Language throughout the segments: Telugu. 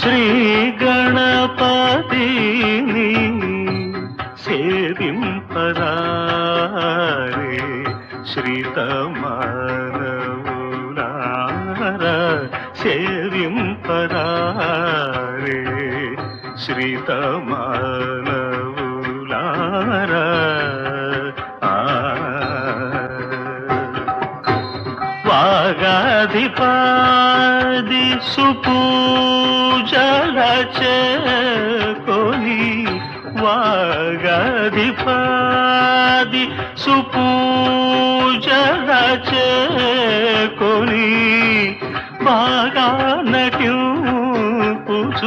శ్రీ గణపతిని సేవింపరారే శ్రీతమానవులార సేవింపరారే శ్రీతమానవులార ఆ వాగాధిపాది సుపూజల చేకొని వాగాధిపాది సుపూజల చేకొని బాగా నటింపుచు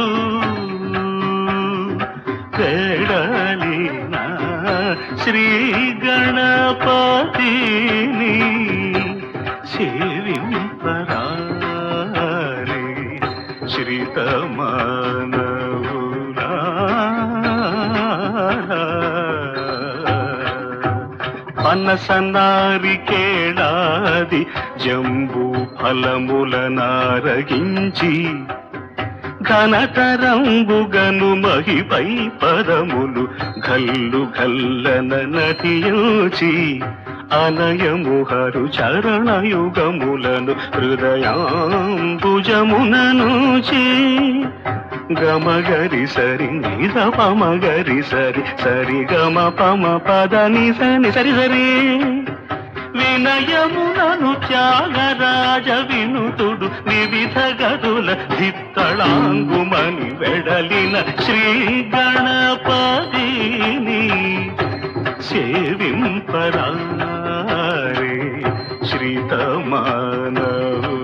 వేడలిన శ్రీ గణపతిని సేవింపరారే శ్రీతమానవులా పనసనారి కేళాది జంబూ ఫలముల నారగించి ఘనతరంబుగను మహిపై పదములు గల్లు గల్లన నటియోచి అనయముహరు చరణయుగములను హృదయాంబుజముననుచి గమగరి సరి నిజ పమగరి సరి సరి గమ పమ పద నిసని సరి సరి వినయమునను త్యాగరాజ వినుతుడు వివిధ గదుల దిత్తళాంగుమని వెడలిన శ్రీ గణపతిని సేవింపరారే శ్రీతమానవు